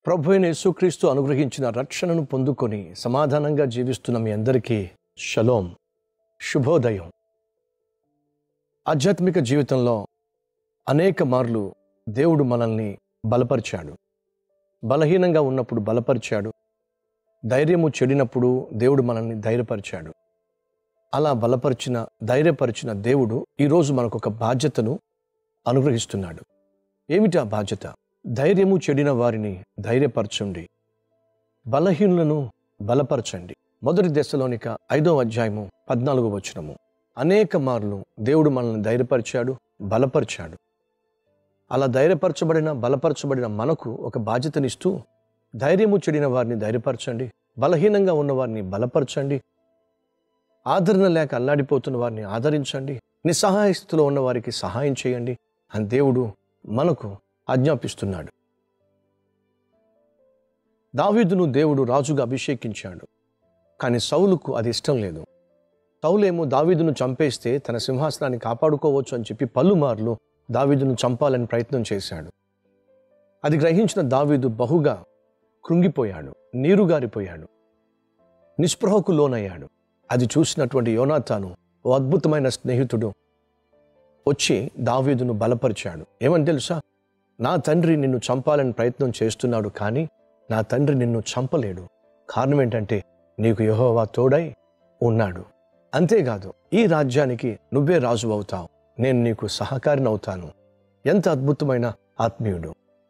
ప్రభు అయిన యేసుక్రీస్తు అనుగ్రహించిన రక్షణను పొందుకొని సమాధానంగా జీవిస్తున్న మీ అందరికీ షలోం శుభోదయం ఆధ్యాత్మిక జీవితంలో అనేక మార్లు దేవుడు మనల్ని బలపరిచాడు బలహీనంగా ఉన్నప్పుడు బలపరిచాడు ధైర్యము చెడినప్పుడు దేవుడు మనల్ని ధైర్యపరిచాడు అలా బలపరిచిన ధైర్యపరిచిన దేవుడు ఈరోజు మనకు ఒక బాధ్యతను అనుగ్రహిస్తున్నాడు ఏమిటి ఆ బాధ్యత ధైర్యము చెడిన వారిని ధైర్యపరచండి బలహీనులను బలపరచండి మొదటి దశలోనిక ఐదో అధ్యాయము పద్నాలుగు వచనము అనేక మార్లు దేవుడు మనల్ని ధైర్యపరిచాడు బలపరిచాడు అలా ధైర్యపరచబడిన బలపరచబడిన మనకు ఒక బాధ్యతనిస్తూ ధైర్యము చెడిన వారిని ధైర్యపరచండి బలహీనంగా ఉన్న వారిని బలపరచండి ఆదరణ లేక అల్లాడిపోతున్న వారిని ఆదరించండి నిస్సహాయ స్థితిలో ఉన్న వారికి సహాయం చేయండి అని దేవుడు మనకు ఆజ్ఞాపిస్తున్నాడు దావీదును దేవుడు రాజుగా అభిషేకించాడు కానీ సౌలుకు అది ఇష్టం లేదు సౌలేమో దావీదును చంపేస్తే తన సింహాసనాన్ని కాపాడుకోవచ్చు అని చెప్పి పలుమార్లు దావీదును చంపాలని ప్రయత్నం చేశాడు అది గ్రహించిన దావీదు బహుగా కృంగిపోయాడు నీరుగారిపోయాడు నిస్పృహకు లోనయ్యాడు అది చూసినటువంటి యోనాతాను ఓ అద్భుతమైన స్నేహితుడు వచ్చి దావీదును బలపరిచాడు ఏమని తెలుసా నా తండ్రి నిన్ను చంపాలని ప్రయత్నం చేస్తున్నాడు కానీ నా తండ్రి నిన్ను చంపలేడు కారణం ఏంటంటే నీకు యెహోవా తోడై ఉన్నాడు అంతేకాదు ఈ రాజ్యానికి నువ్వే రాజు అవుతావు నేను నీకు సహకారిని అవుతాను ఎంత అద్భుతమైన ఆత్మీయుడు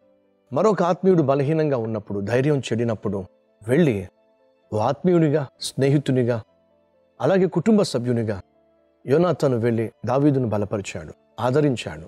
మరొక ఆత్మీయుడు బలహీనంగా ఉన్నప్పుడు ధైర్యం చెడినప్పుడు వెళ్ళి ఓ ఆత్మీయునిగా స్నేహితునిగా అలాగే కుటుంబ సభ్యునిగా యోనాతను వెళ్ళి దావీదును బలపరిచాడు ఆదరించాడు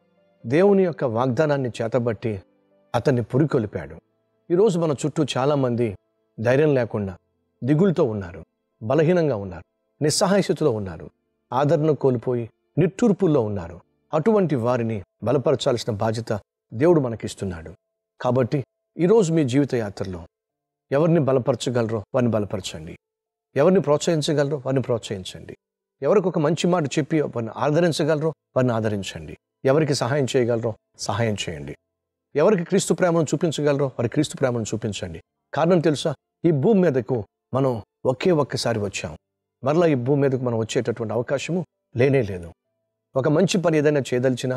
దేవుని యొక్క వాగ్దానాన్ని చేతబట్టి అతన్ని పురికొలిపాడు ఈరోజు మన చుట్టూ చాలామంది ధైర్యం లేకుండా దిగులుతో ఉన్నారు బలహీనంగా ఉన్నారు నిస్సహాయ స్థితిలో ఉన్నారు ఆదరణ కోల్పోయి నిట్టూర్పుల్లో ఉన్నారు అటువంటి వారిని బలపరచాల్సిన బాధ్యత దేవుడు మనకిస్తున్నాడు కాబట్టి ఈరోజు మీ జీవిత యాత్రలో ఎవరిని బలపరచగలరో వారిని బలపరచండి ఎవరిని ప్రోత్సహించగలరో వారిని ప్రోత్సహించండి ఎవరికి ఒక మంచి మాట చెప్పి వారిని ఆదరించగలరో వారిని ఆదరించండి ఎవరికి సహాయం చేయగలరో సహాయం చేయండి ఎవరికి క్రీస్తు ప్రేమను చూపించగలరో వారి క్రీస్తు ప్రేమను చూపించండి కారణం తెలుసా ఈ భూమి మీదకు మనం ఒకే ఒక్కసారి వచ్చాం మరలా ఈ భూమి మీదకు మనం వచ్చేటటువంటి అవకాశము లేనే లేదు ఒక మంచి పని ఏదైనా చేయదలిచినా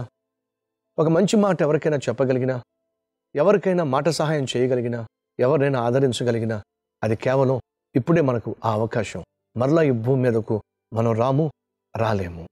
ఒక మంచి మాట ఎవరికైనా చెప్పగలిగినా ఎవరికైనా మాట సహాయం చేయగలిగినా ఎవరినైనా ఆదరించగలిగినా అది కేవలం ఇప్పుడే మనకు ఆ అవకాశం మరలా ఈ భూమి మీదకు మనం రాము రాలేము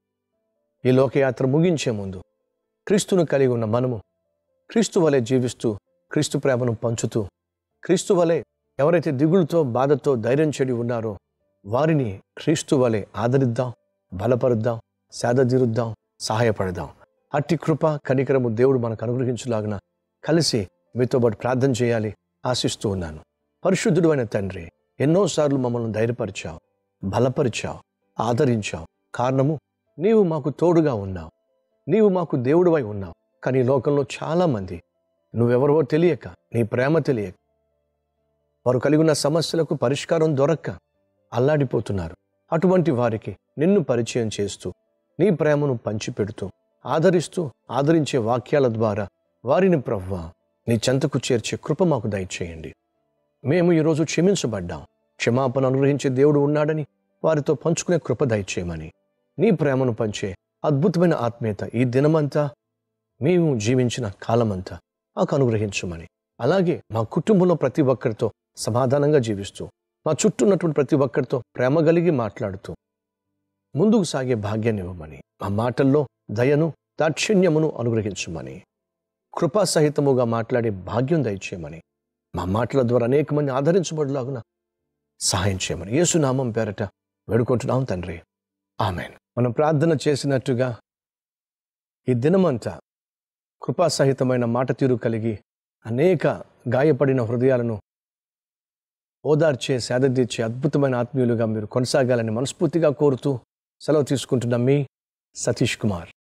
ఈ లోకయాత్ర ముగించే ముందు క్రీస్తును కలిగి ఉన్న మనము క్రీస్తు వలె జీవిస్తూ క్రీస్తు ప్రేమను పంచుతూ క్రీస్తు వలె ఎవరైతే దిగులుతో బాధతో ధైర్యం చెడి ఉన్నారో వారిని క్రీస్తు వలె ఆదరిద్దాం బలపరుద్దాం సేదతీరుద్దాం సహాయపడదాం అట్టి కృప కనికరము దేవుడు మనకు అనుగ్రహించులాగిన కలిసి మీతో పాటు ప్రార్థన చేయాలి ఆశిస్తూ ఉన్నాను పరిశుద్ధుడు అయిన తండ్రి ఎన్నోసార్లు మమ్మల్ని ధైర్యపరిచావు బలపరిచావు ఆదరించావు కారణము నీవు మాకు తోడుగా ఉన్నావు నీవు మాకు దేవుడివై ఉన్నావు కానీ ఈ లోకంలో చాలామంది నువ్వెవరో తెలియక నీ ప్రేమ తెలియక వారు కలిగి ఉన్న సమస్యలకు పరిష్కారం దొరక్క అల్లాడిపోతున్నారు అటువంటి వారికి నిన్ను పరిచయం చేస్తూ నీ ప్రేమను పంచిపెడుతూ ఆదరిస్తూ ఆదరించే వాక్యాల ద్వారా వారిని ప్రవ్వ నీ చెంతకు చేర్చే కృప మాకు దయచేయండి మేము ఈరోజు క్షమించబడ్డాం క్షమాపణ అనుగ్రహించే దేవుడు ఉన్నాడని వారితో పంచుకునే కృప దయచేయమని నీ ప్రేమను పంచే అద్భుతమైన ఆత్మీయత ఈ దినమంతా మేము జీవించిన కాలమంతా మాకు అనుగ్రహించమని అలాగే మా కుటుంబంలో ప్రతి ఒక్కరితో సమాధానంగా జీవిస్తూ మా చుట్టూ ఉన్నటువంటి ప్రతి ఒక్కరితో ప్రేమ కలిగి మాట్లాడుతూ ముందుకు సాగే భాగ్యాన్ని ఇవ్వమని మా మాటల్లో దయను దాక్షిణ్యమును అనుగ్రహించమని కృపా సహితముగా మాట్లాడే భాగ్యం దయచేయమని మా మాటల ద్వారా అనేక మంది ఆదరించబడిలాగున సహాయం చేయమని యేసునామం పేరట వేడుకుంటున్నాం తండ్రి ఆమెన్ మనం ప్రార్థన చేసినట్టుగా ఈ దినమంతా కృపాసహితమైన మాట తీరు కలిగి అనేక గాయపడిన హృదయాలను ఓదార్చే సేదతీర్చే అద్భుతమైన ఆత్మీయులుగా మీరు కొనసాగాలని మనస్ఫూర్తిగా కోరుతూ సెలవు తీసుకుంటున్న మీ సతీష్ కుమార్